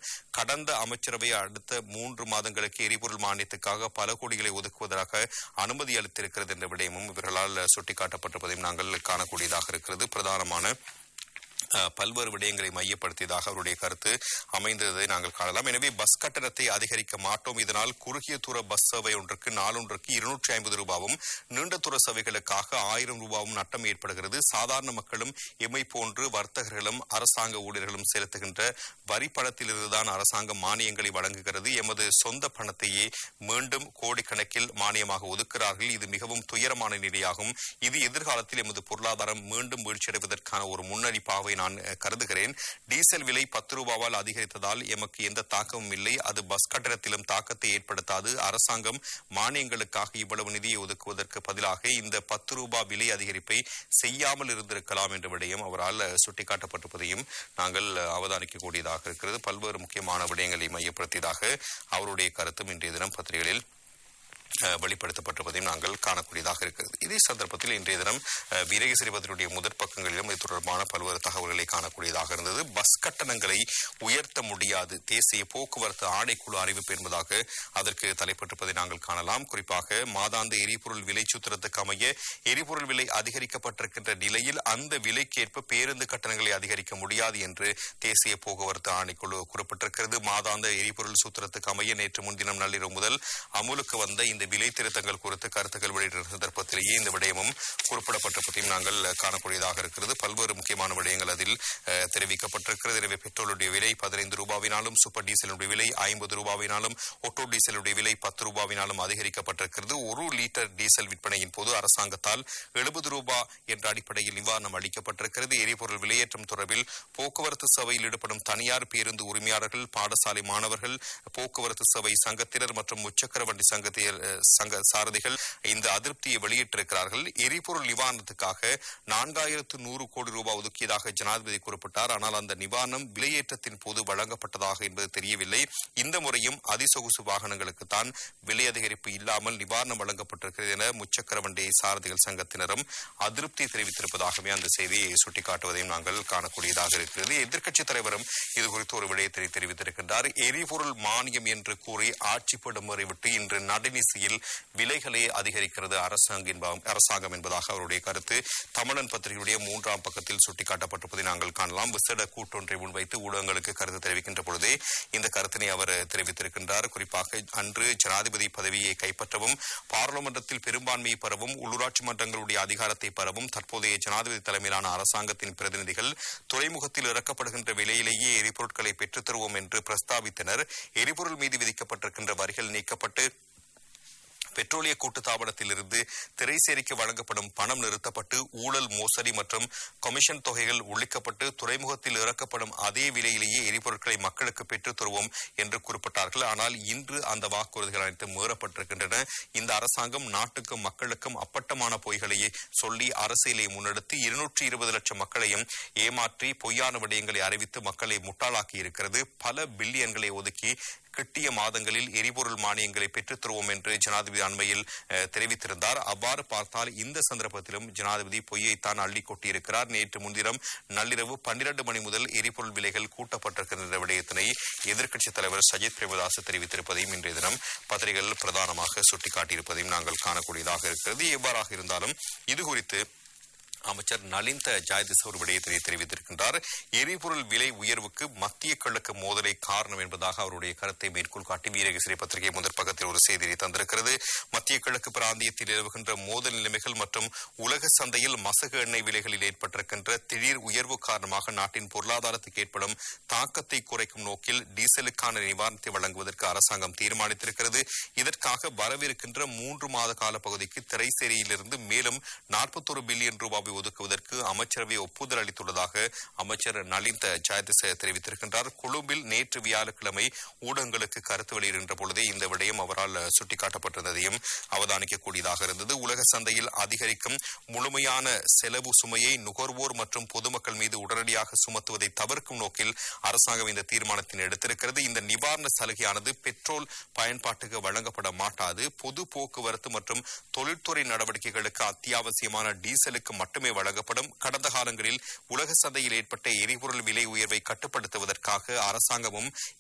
கடந்த அமைச்சரவை அடுத்த மூன்று மாதங்களுக்கு எரிபொருள் மானியத்துக்காக பல கோடிகளை ஒதுக்குவதற்காக அனுமதி அளித்திருக்கிறது என்ற விடயமும் இவர்களால் சுட்டிக்காட்டப்பட்டிருப்பதையும் நாங்கள் காணக்கூடியதாக இருக்கிறது பிரதானமான அஹ், பல்வேறு விடயங்களை மையப்படுத்தியதாக அவருடைய கருத்து அமைந்ததை நாங்கள் காணலாம் எனவே பஸ் கட்டணத்தை அதிகரிக்க மாட்டோம் இதனால் குறுகிய தூர பஸ் சேவை ஒன்றுக்கு நாளொன்றுக்கு இருநூற்றி ஐம்பது ரூபாவும் நீண்ட தூர சேவைகளுக்காக ஆயிரம் ரூபாவும் நட்டம் ஏற்படுகிறது சாதாரண மக்களும் எம்மை போன்று வர்த்தகர்களும் அரசாங்க ஊழியர்களும் செலுத்துகின்ற வரி பணத்திலிருந்துதான் அரசாங்கம் மானியங்களை வழங்குகிறது எமது சொந்த பணத்தையே மீண்டும் கோடிக்கணக்கில் மானியமாக ஒதுக்கிறார்கள் இது மிகவும் துயரமான நிலையாகும் இது எதிர்காலத்தில் எமது பொருளாதாரம் மீண்டும் வீழ்ச்சியடைவதற்கான ஒரு முன்னறிப்பாவை நான் அஹ், கருதுகிறேன் டீசல் விலை பத்து ரூபாவால் அதிகரித்ததால் எமக்கு எந்த தாக்கமும் இல்லை அது பஸ் கட்டணத்திலும் தாக்கத்தை ஏற்படுத்தாது அரசாங்கம் மானியங்களுக்காக இவ்வளவு நிதியை ஒதுக்குவதற்கு பதிலாக இந்த பத்து ரூபாய் விலை அதிகரிப்பை செய்யாமல் இருந்திருக்கலாம் என்ற விடயம் அவரால் அஹ், சுட்டிக்காட்டப்பட்டிருப்பதையும் நாங்கள் அஹ், அவதானிக்கக்கூடியதாக இருக்கிறது பல்வேறு முக்கியமான விடயங்களை மையப்படுத்தியதாக அவருடைய கருத்தும் இன்றைய தினம் பத்திரிகைகளில் அஹ், வெளிப்படுத்தப்பட்டிருப்பதையும் நாங்கள் காணக்கூடியதாக இருக்கிறது இதே சந்தர்ப்பத்தில் இன்றைய தினம் அஹ், வீரகேசரி பத்திரிகையுடைய முதற் பக்கங்களிலும் இது தொடர்பான பல்வேறு தகவல்களை காணக்கூடியதாக இருந்தது பஸ் கட்டணங்களை உயர்த்த முடியாது தேசிய போக்குவரத்து ஆணைக்குழு அறிவிப்பு என்பதாக அதற்கு தலைப்பட்டிருப்பதை நாங்கள் காணலாம் குறிப்பாக மாதாந்த எரிபொருள் விலை சூத்திரத்துக்கு அமைய எரிபொருள் விலை அதிகரிக்கப்பட்டிருக்கின்ற நிலையில் அந்த விலைக்கேற்ப பேருந்து கட்டணங்களை அதிகரிக்க முடியாது என்று தேசிய போக்குவரத்து ஆணைக்குழு குறிப்பிட்டிருக்கிறது மாதாந்த எரிபொருள் சூத்திரத்துக்கு அமைய நேற்று முன்தினம் நள்ளிரவு முதல் அமுலுக்கு வந்த இந்த விலை திருத்தங்கள் குறித்து கருத்துக்கள் வெளியிட்ட சந்தர்ப்பத்திலேயே இந்த விடயமும் குறிப்பிடப்பட்டிருப்பதையும் நாங்கள் காணக்கூடியதாக இருக்கிறது பல்வேறு முக்கியமான விடயங்கள் அதில் அஹ், தெரிவிக்கப்பட்டிருக்கிறது எனவே பெட்ரோலுடைய விலை பதினைந்து ரூபாவினாலும் சூப்பர் டீசலுடைய விலை ஐம்பது ரூபாவினாலும் ஒட்டோ டீசலுடைய விலை பத்து ரூபாவினாலும் அதிகரிக்கப்பட்டிருக்கிறது ஒரு லிட்டர் டீசல் விற்பனையின் போது அரசாங்கத்தால் எழுபது ரூபாய் என்ற அடிப்படையில் நிவாரணம் அளிக்கப்பட்டிருக்கிறது எரிபொருள் விலையேற்றம் தொடர்பில் போக்குவரத்து சேவையில் ஈடுபடும் தனியார் பேருந்து உரிமையாளர்கள் பாடசாலை மாணவர்கள் போக்குவரத்து சேவை சங்கத்தினர் மற்றும் முச்சக்கர வண்டி சங்கத்தியர் அஹ், சங்க சாரதிகள் இந்த அதிருப்தியை வெளியிட்டிருக்கிறார்கள் எரிபொருள் நிவாரணத்துக்காக நான்காயிரத்து நூறு கோடி ரூபாய் ஒதுக்கியதாக ஜனாதிபதி குறிப்பிட்டார் ஆனால் அந்த நிவாரணம் விலையேற்றத்தின் போது வழங்கப்பட்டதாக என்பது தெரியவில்லை இந்த முறையும் அதிசொகுசு வாகனங்களுக்கு தான் விலை அதிகரிப்பு இல்லாமல் நிவாரணம் வழங்கப்பட்டிருக்கிறது என முச்சக்கர வண்டி சாரதிகள் சங்கத்தினரும் அதிருப்தி தெரிவித்திருப்பதாகவே அந்த செய்தியை சுட்டிக்காட்டுவதையும் நாங்கள் காணக்கூடியதாக இருக்கிறது எதிர்க்கட்சித் தலைவரும் இது குறித்து ஒரு விடயத்தை தெரிவித்திருக்கின்றார் எரிபொருள் மானியம் என்று கூறி ஆட்சிப்படும் விட்டு இன்று நடுநிசையில் விலைகளை அதிகரிக்கிறது அரசாங்கம் என்ப- அரசாங்கம் என்பதாக அவருடைய கருத்து தமிழன் பத்திரிகையுடைய மூன்றாம் பக்கத்தில் சுட்டிக்காட்டப்பட்டிருப்பதை நாங்கள் காணலாம் விசேட கூட்டொன்றை முன்வைத்து ஊடகங்களுக்கு கருத்து தெரிவிக்கின்ற பொழுதே இந்த கருத்தினை அவர் தெரிவித்திருக்கின்றார் குறிப்பாக அன்று ஜனாதிபதி பதவியை கைப்பற்றவும் பாராளுமன்றத்தில் பெரும்பான்மையை பெறவும் உள்ளூராட்சி மன்றங்களுடைய அதிகாரத்தை பெறவும் தற்போதைய ஜனாதிபதி தலைமையிலான அரசாங்கத்தின் பிரதிநிதிகள் துறைமுகத்தில் இறக்கப்படுகின்ற விலையிலேயே எரிபொருட்களை பெற்றுத் தருவோம் என்று பிரஸ்தாபித்தனர் எரிபொருள் மீது விதிக்கப்பட்டிருக்கின்ற வரிகள் நீக்கப்பட்டு பெட்ரோலிய கூட்டுத்தாபனத்திலிருந்து திரைசேரிக்கு வழங்கப்படும் பணம் நிறுத்தப்பட்டு ஊழல் மோசடி மற்றும் கமிஷன் தொகைகள் ஒழிக்கப்பட்டு துறைமுகத்தில் இறக்கப்படும் அதே விலையிலேயே எரிபொருட்களை மக்களுக்கு பெற்றுத் தருவோம் என்று குறிப்பிட்டார்கள் ஆனால் இன்று அந்த வாக்குறுதிகள் அனைத்தும் மீறப்பட்டிருக்கின்றன இந்த அரசாங்கம் நாட்டுக்கும் மக்களுக்கும் அப்பட்டமான பொய்களையே சொல்லி அரசியலை முன்னெடுத்து இருநூற்றி இருபது லட்சம் மக்களையும் ஏமாற்றி பொய்யான விடயங்களை அறிவித்து மக்களை முட்டாளாக்கி இருக்கிறது பல பில்லியன்களை ஒதுக்கி கிட்டிய மாதங்களில் எரிபொருள் மானியங்களை பெற்றுத் தருவோம் என்று ஜனாதிபதி அண்மையில் அஹ், தெரிவித்திருந்தார் அவ்வாறு பார்த்தால் இந்த சந்தர்ப்பத்திலும் ஜனாதிபதி பொய்யைத்தான் அள்ளி கொட்டியிருக்கிறார் நேற்று முன்தினம் நள்ளிரவு பன்னிரண்டு மணி முதல் எரிபொருள் விலைகள் கூட்டப்பட்டிருக்கின்ற விடயத்தினை எதிர்க்கட்சித் தலைவர் சஜித் பிரேமதாஸ் தெரிவித்திருப்பதையும் இன்றைய தினம் பத்திரிகைகள் பிரதானமாக சுட்டிக்காட்டியிருப்பதையும் நாங்கள் காணக்கூடியதாக இருக்கிறது எவ்வாறாக இருந்தாலும் இது குறித்து அமைச்சர் நலிந்த ஜாயதிஸ் ஒரு விடயத்தினை தெரிவித்திருக்கின்றார் எரிபொருள் விலை உயர்வுக்கு மத்திய கிழக்கு மோதலை காரணம் என்பதாக அவருடைய கருத்தை மேற்கோள் காட்டி வீரகேசரி பத்திரிகை முதற் பக்கத்தில் ஒரு செய்தியை தந்திருக்கிறது மத்திய கிழக்கு பிராந்தியத்தில் நிலவுகின்ற மோதல் நிலைமைகள் மற்றும் உலக சந்தையில் மசகு எண்ணெய் விலைகளில் ஏற்பட்டிருக்கின்ற திடீர் உயர்வு காரணமாக நாட்டின் பொருளாதாரத்துக்கு ஏற்படும் தாக்கத்தை குறைக்கும் நோக்கில் டீசலுக்கான நிவாரணத்தை வழங்குவதற்கு அரசாங்கம் தீர்மானித்திருக்கிறது இதற்காக வரவிருக்கின்ற மூன்று மாத கால பகுதிக்கு திரைசேரியிலிருந்து மேலும் நாற்பத்தொரு பில்லியன் ரூபாவை ஒதுக்குவதற்கு அமைச்சரவை ஒப்புதல் அளித்துள்ளதாக அமைச்சர் நலிந்த ஜாயதிச தெரிவித்திருக்கின்றார் கொழும்பில் நேற்று வியாழக்கிழமை ஊடகங்களுக்கு கருத்து வெளியிடுகின்ற பொழுதே இந்த விடயம் அவரால் சுட்டிக்காட்டப்பட்டிருந்ததையும் அவதானிக்கக்கூடியதாக இருந்தது உலக சந்தையில் அதிகரிக்கும் முழுமையான செலவு சுமையை நுகர்வோர் மற்றும் பொதுமக்கள் மீது உடனடியாக சுமத்துவதை தவிர்க்கும் நோக்கில் அரசாங்கம் இந்த தீர்மானத்தினை எடுத்திருக்கிறது இந்த நிவாரண சலுகையானது பெட்ரோல் பயன்பாட்டுக்கு வழங்கப்பட மாட்டாது பொது போக்குவரத்து மற்றும் தொழில்துறை நடவடிக்கைகளுக்கு அத்தியாவசியமான டீசலுக்கு மட்டுமே வழங்கப்படும் கடந்த காலங்களில் உலக சந்தையில் ஏற்பட்ட எரிபொருள் விலை உயர்வை கட்டுப்படுத்துவதற்காக அரசாங்கமும்